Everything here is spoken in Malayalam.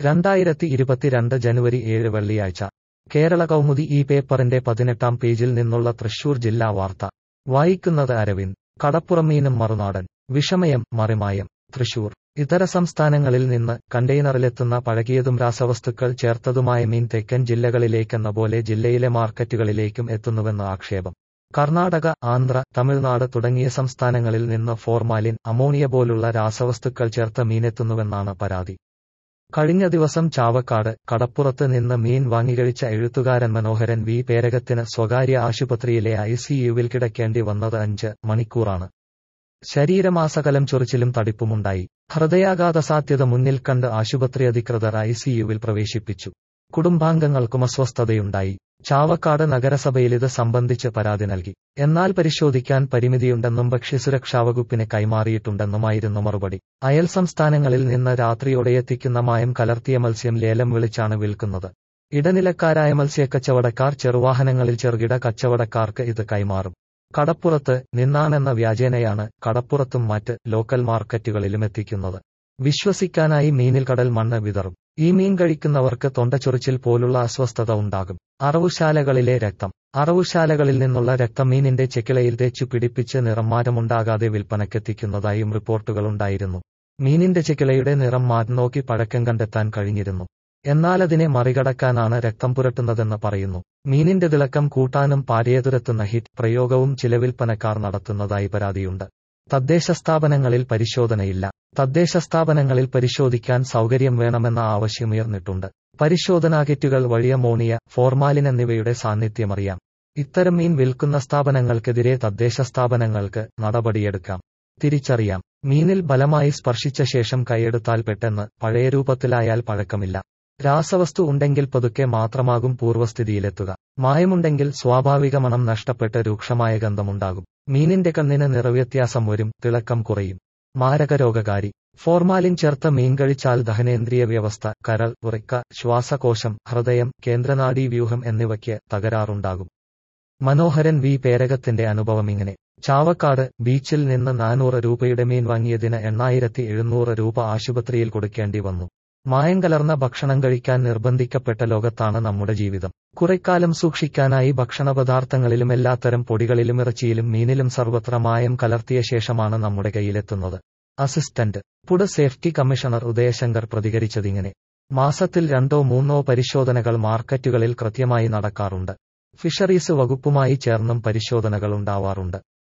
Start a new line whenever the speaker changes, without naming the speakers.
രണ്ടായിരത്തി ഇരുപത്തിരണ്ട് ജനുവരി ഏഴ് വെള്ളിയാഴ്ച കേരള കൗമുദി ഈ പേപ്പറിന്റെ പതിനെട്ടാം പേജിൽ നിന്നുള്ള തൃശൂർ ജില്ലാ വാർത്ത വായിക്കുന്നത് അരവിന്ദ് കടപ്പുറമീനും മറുനാടൻ വിഷമയം മറിമായം തൃശൂർ ഇതര സംസ്ഥാനങ്ങളിൽ നിന്ന് കണ്ടെയ്നറിലെത്തുന്ന പഴകിയതും രാസവസ്തുക്കൾ ചേർത്തതുമായ മീൻ തെക്കൻ ജില്ലകളിലേക്കെന്ന പോലെ ജില്ലയിലെ മാർക്കറ്റുകളിലേക്കും എത്തുന്നുവെന്ന് ആക്ഷേപം കർണാടക ആന്ധ്ര തമിഴ്നാട് തുടങ്ങിയ സംസ്ഥാനങ്ങളിൽ നിന്ന് ഫോർമാലിൻ അമോണിയ പോലുള്ള രാസവസ്തുക്കൾ ചേർത്ത മീനെത്തുന്നുവെന്നാണ് പരാതി കഴിഞ്ഞ ദിവസം ചാവക്കാട് കടപ്പുറത്ത് നിന്ന് മീൻ വാങ്ങിക്കഴിച്ച എഴുത്തുകാരൻ മനോഹരൻ വി പേരകത്തിന് സ്വകാര്യ ആശുപത്രിയിലെ ഐസിയുവിൽ കിടക്കേണ്ടി വന്നത് അഞ്ച് മണിക്കൂറാണ് ശരീരമാസകലം ചൊറിച്ചിലും തടിപ്പുമുണ്ടായി ഹൃദയാഘാത സാധ്യത മുന്നിൽ കണ്ട് ആശുപത്രി അധികൃതർ ഐസിയുവിൽ പ്രവേശിപ്പിച്ചു കുടുംബാംഗങ്ങൾക്കും അസ്വസ്ഥതയുണ്ടായി ചാവക്കാട് നഗരസഭയിൽ ഇത് സംബന്ധിച്ച് പരാതി നൽകി എന്നാൽ പരിശോധിക്കാൻ പരിമിതിയുണ്ടെന്നും ഭക്ഷ്യസുരക്ഷാ വകുപ്പിന് കൈമാറിയിട്ടുണ്ടെന്നുമായിരുന്നു മറുപടി അയൽ സംസ്ഥാനങ്ങളിൽ നിന്ന് രാത്രിയോടെ എത്തിക്കുന്ന മായം കലർത്തിയ മത്സ്യം ലേലം വിളിച്ചാണ് വിൽക്കുന്നത് ഇടനിലക്കാരായ മത്സ്യക്കച്ചവടക്കാർ ചെറുവാഹനങ്ങളിൽ ചെറുകിട കച്ചവടക്കാർക്ക് ഇത് കൈമാറും കടപ്പുറത്ത് നിന്നാണെന്ന വ്യാജേനയാണ് കടപ്പുറത്തും മറ്റ് ലോക്കൽ മാർക്കറ്റുകളിലും എത്തിക്കുന്നത് വിശ്വസിക്കാനായി മീനിൽ കടൽ മണ്ണ് വിതറും ഈ മീൻ കഴിക്കുന്നവർക്ക് തൊണ്ടച്ചൊറിച്ചിൽ പോലുള്ള അസ്വസ്ഥത ഉണ്ടാകും അറവുശാലകളിലെ രക്തം അറവുശാലകളിൽ നിന്നുള്ള രക്തം മീനിന്റെ ചെക്കിളയിൽ തേച്ചു പിടിപ്പിച്ച് നിറം മാറ്റമുണ്ടാകാതെ വിൽപ്പനക്കെത്തിക്കുന്നതായും റിപ്പോർട്ടുകളുണ്ടായിരുന്നു മീനിന്റെ ചെക്കിളയുടെ നിറം മാറ്റി നോക്കി പഴക്കം കണ്ടെത്താൻ കഴിഞ്ഞിരുന്നു എന്നാൽ അതിനെ മറികടക്കാനാണ് രക്തം പുരട്ടുന്നതെന്ന് പറയുന്നു മീനിന്റെ തിളക്കം കൂട്ടാനും പാരയതുരത്തുന്ന ഹിറ്റ് പ്രയോഗവും ചില വിൽപ്പനക്കാർ നടത്തുന്നതായി പരാതിയുണ്ട് തദ്ദേശ സ്ഥാപനങ്ങളിൽ പരിശോധനയില്ല തദ്ദേശ സ്ഥാപനങ്ങളിൽ പരിശോധിക്കാൻ സൗകര്യം വേണമെന്ന ആവശ്യമുയർന്നിട്ടുണ്ട് പരിശോധനാ കിറ്റുകൾ വഴി അമോണിയ ഫോർമാലിൻ എന്നിവയുടെ സാന്നിധ്യമറിയാം ഇത്തരം മീൻ വിൽക്കുന്ന സ്ഥാപനങ്ങൾക്കെതിരെ തദ്ദേശ സ്ഥാപനങ്ങൾക്ക് നടപടിയെടുക്കാം തിരിച്ചറിയാം മീനിൽ ബലമായി സ്പർശിച്ച ശേഷം കൈയെടുത്താൽ പെട്ടെന്ന് പഴയ രൂപത്തിലായാൽ പഴക്കമില്ല രാസവസ്തു ഉണ്ടെങ്കിൽ പതുക്കെ മാത്രമാകും പൂർവ്വസ്ഥിതിയിലെത്തുക മായമുണ്ടെങ്കിൽ സ്വാഭാവിക മണം നഷ്ടപ്പെട്ട് രൂക്ഷമായ ഗന്ധമുണ്ടാകും മീനിന്റെ കണ്ണിന് നിറവ്യത്യാസം വരും തിളക്കം കുറയും മാരകരോഗകാരി ഫോർമാലിൻ ചേർത്ത മീൻ കഴിച്ചാൽ ദഹനേന്ദ്രിയ വ്യവസ്ഥ കരൾ ഉറക്ക ശ്വാസകോശം ഹൃദയം കേന്ദ്രനാഡീവ്യൂഹം എന്നിവയ്ക്ക് തകരാറുണ്ടാകും മനോഹരൻ വി പേരകത്തിന്റെ അനുഭവം ഇങ്ങനെ ചാവക്കാട് ബീച്ചിൽ നിന്ന് നാനൂറ് രൂപയുടെ മീൻ വാങ്ങിയതിന് എണ്ണായിരത്തി എഴുന്നൂറ് രൂപ ആശുപത്രിയിൽ കൊടുക്കേണ്ടി വന്നു മായം കലർന്ന ഭക്ഷണം കഴിക്കാൻ നിർബന്ധിക്കപ്പെട്ട ലോകത്താണ് നമ്മുടെ ജീവിതം കുറെക്കാലം സൂക്ഷിക്കാനായി ഭക്ഷണപദാർത്ഥങ്ങളിലും എല്ലാത്തരം പൊടികളിലും ഇറച്ചിയിലും മീനിലും സർവത്ര മായം കലർത്തിയ ശേഷമാണ് നമ്മുടെ കയ്യിലെത്തുന്നത് assistant food safety commissioner Udayashankar പ്രതികരിച്ചതിങ്ങനെ മാസത്തിൽ രണ്ടോ മൂന്നോ പരിശോധനകൾ മാർക്കറ്റുകളിൽ കൃത്യമായി നടക്കാറുണ്ട് ഫിഷറീസ് വകുപ്പുമായി ചേർന്നും പരിശോധനകൾ ഉണ്ടാവാറുണ്ട്